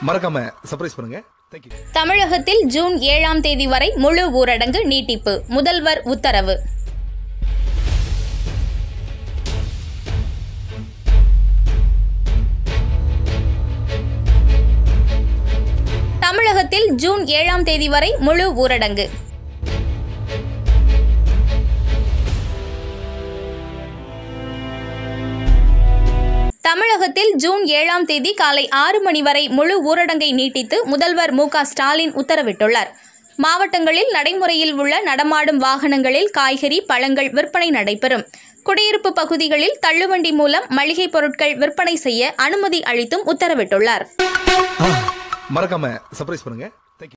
மறக்காம சர்ப்ரைஸ் பண்ணுங்க தேங்க்யூ தமிழகத்தில் ஜூன் ஏழாம் தேதி வரை முழு ஊரடங்கு நீட்டிப்பு முதல்வர் உத்தரவு தமிழகத்தில் ஜூன் ஏழாம் தேதி வரை முழு ஊரடங்கு தமிழகத்தில் ஜூன் ஏழாம் தேதி காலை ஆறு மணி வரை முழு ஊரடங்கை நீட்டித்து முதல்வர் மு க ஸ்டாலின் உத்தரவிட்டுள்ளார் மாவட்டங்களில் நடைமுறையில் உள்ள நடமாடும் வாகனங்களில் காய்கறி பழங்கள் விற்பனை நடைபெறும் குடியிருப்பு பகுதிகளில் தள்ளுவண்டி மூலம் மளிகை பொருட்கள் விற்பனை செய்ய அனுமதி அளித்தும் உத்தரவிட்டுள்ளார் மறக்காம சர்ப்ரைஸ் பண்ணுங்க